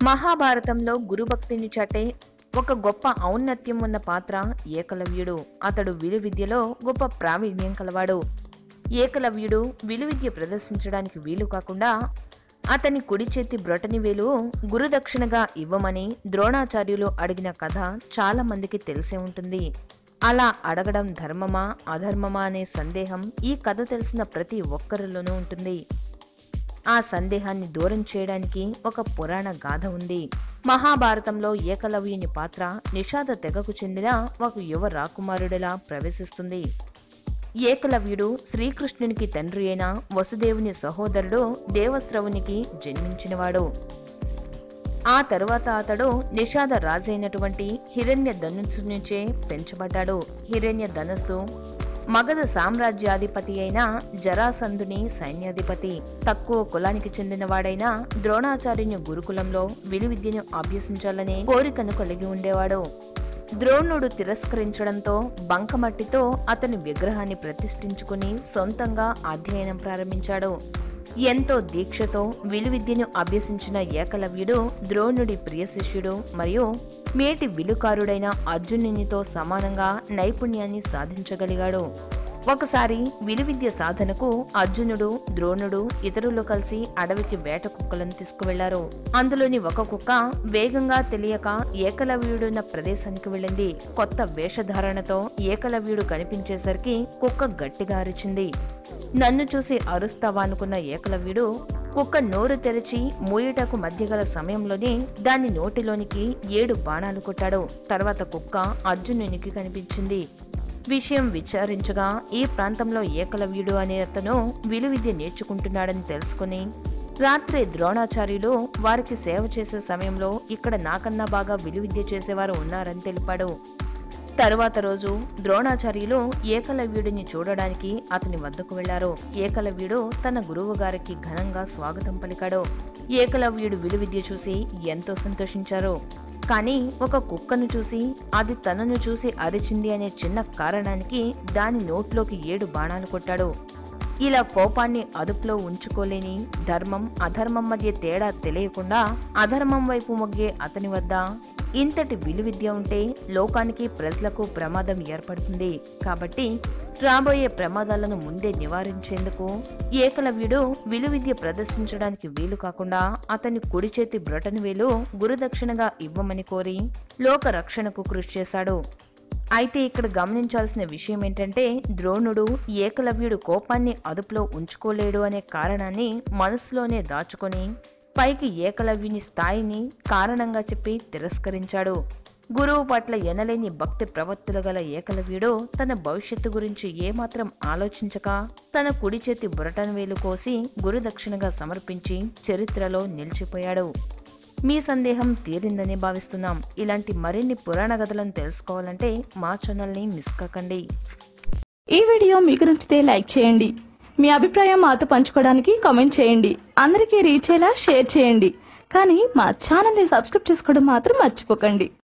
మహాభారతంలో గురుభక్తిని చాటే ఒక గొప్ప ఔన్నత్యం ఉన్న పాత్ర ఏకలవ్యుడు అతడు విలువిద్యలో గొప్ప ప్రావీణ్యం కలవాడు ఏకలవ్యుడు విలువిద్య ప్రదర్శించడానికి వీలు కాకుండా అతని కుడి చేతి బ్రొటని వేలు గురుదక్షిణగా ఇవ్వమని ద్రోణాచార్యులు అడిగిన కథ చాలా మందికి తెలిసే ఉంటుంది అలా అడగడం ధర్మమా అధర్మమా అనే సందేహం ఈ కథ తెలిసిన ప్రతి ఒక్కరిలోనూ ఉంటుంది ఆ సందేహాన్ని దూరం చేయడానికి ఒక పురాణ గాథ ఉంది మహాభారతంలో ఏకలవ్యుని పాత్ర నిషాద తెగకు చెందిన ఒక యువ రాకుమారుడిలా ప్రవేశిస్తుంది ఏకలవ్యుడు శ్రీకృష్ణునికి తండ్రి అయిన వసుదేవుని సహోదరుడు దేవస్రవునికి జన్మించినవాడు ఆ తరువాత అతడు నిషాద రాజైనటువంటి హిరణ్య ధనుస్సు నుంచే పెంచబడ్డాడు హిరణ్య ధనస్సు మగధ సామ్రాజ్యాధిపతి అయిన జరాసంధుని సైన్యాధిపతి తక్కువ కులానికి చెందినవాడైన ద్రోణాచార్యుని గురుకులంలో విలువిద్యను అభ్యసించాలనే కోరికను కలిగి ఉండేవాడు ద్రోణుడు తిరస్కరించడంతో బంకమట్టితో అతని విగ్రహాన్ని ప్రతిష్ఠించుకుని సొంతంగా అధ్యయనం ప్రారంభించాడు ఎంతో దీక్షతో విలువిద్యను అభ్యసించిన ఏకలవ్యుడు ద్రోణుడి ప్రియ శిష్యుడు మరియు మేటి విలుకారుడైన అర్జునునితో సమానంగా నైపుణ్యాన్ని సాధించగలిగాడు ఒకసారి విలువిద్య సాధనకు అర్జునుడు ద్రోణుడు ఇతరులు కలిసి అడవికి వేట కుక్కలను తీసుకువెళ్లారు అందులోని ఒక కుక్క వేగంగా తెలియక ఏకలవ్యుడున్న ప్రదేశానికి వెళ్ళింది కొత్త వేషధారణతో ఏకలవ్యుడు కనిపించేసరికి కుక్క గట్టిగా అరిచింది నన్ను చూసి అరుస్తావా అనుకున్న ఏకలవ్యుడు కుక్క నోరు తెరిచి మూయటకు మధ్య గల సమయంలోనే దాని నోటిలోనికి ఏడు బాణాలు కొట్టాడు తర్వాత కుక్క అర్జునునికి కనిపించింది విషయం విచారించగా ఈ ప్రాంతంలో ఏకలవ్యుడు అనే అతను విలువిద్య నేర్చుకుంటున్నాడని తెలుసుకుని రాత్రి ద్రోణాచార్యులు వారికి సేవ చేసే సమయంలో ఇక్కడ నాకన్నా బాగా విలువిద్య చేసేవారు ఉన్నారని తెలిపాడు తరువాత రోజు ద్రోణాచార్యులు ఏకలవ్యుడిని చూడడానికి అతని వద్దకు వెళ్లారు ఏకలవ్యుడు తన గురువు గారికి ఘనంగా స్వాగతం పలికాడు ఏకలవ్యుడు విలువిద్య చూసి ఎంతో సంతోషించారు కానీ ఒక కుక్కను చూసి అది తనను చూసి అరిచింది అనే చిన్న కారణానికి దాని నోట్లోకి ఏడు బాణాలు కొట్టాడు ఇలా కోపాన్ని అదుపులో ఉంచుకోలేని ధర్మం అధర్మం మధ్య తేడా తెలియకుండా అధర్మం వైపు మొగ్గే అతని వద్ద ఇంతటి విలువిద్య ఉంటే లోకానికి ప్రజలకు ప్రమాదం ఏర్పడుతుంది కాబట్టి రాబోయే ప్రమాదాలను ముందే నివారించేందుకు ఏకలవ్యుడు విలువిద్య ప్రదర్శించడానికి వీలు కాకుండా అతని కుడి చేతి బ్రొటను వేలు గురుదక్షిణగా ఇవ్వమని కోరి లోక రక్షణకు కృషి చేశాడు అయితే ఇక్కడ గమనించాల్సిన విషయం ఏంటంటే ద్రోణుడు ఏకలవ్యుడు కోపాన్ని అదుపులో ఉంచుకోలేడు అనే కారణాన్ని మనసులోనే దాచుకొని పైకి ఏకలవ్యుని స్థాయిని కారణంగా చెప్పి తిరస్కరించాడు గురువు పట్ల ఎనలేని భక్తి ప్రవత్తులు గల ఏకలవ్యుడు తన భవిష్యత్తు గురించి ఏమాత్రం ఆలోచించక తన కుడి చేతి బురటన వేలు కోసి గురుదక్షిణగా సమర్పించి చరిత్రలో నిలిచిపోయాడు మీ సందేహం తీరిందని భావిస్తున్నాం ఇలాంటి మరిన్ని పురాణ కథలను తెలుసుకోవాలంటే మా ఛానల్ని మిస్ కాకండి ఈ వీడియో మీకు నచ్చితే లైక్ చేయండి మీ అభిప్రాయం మాతో పంచుకోవడానికి కామెంట్ చేయండి అందరికీ రీచ్ అయ్యేలా షేర్ చేయండి కానీ మా ఛానల్ని సబ్స్క్రైబ్ చేసుకోవడం మాత్రం మర్చిపోకండి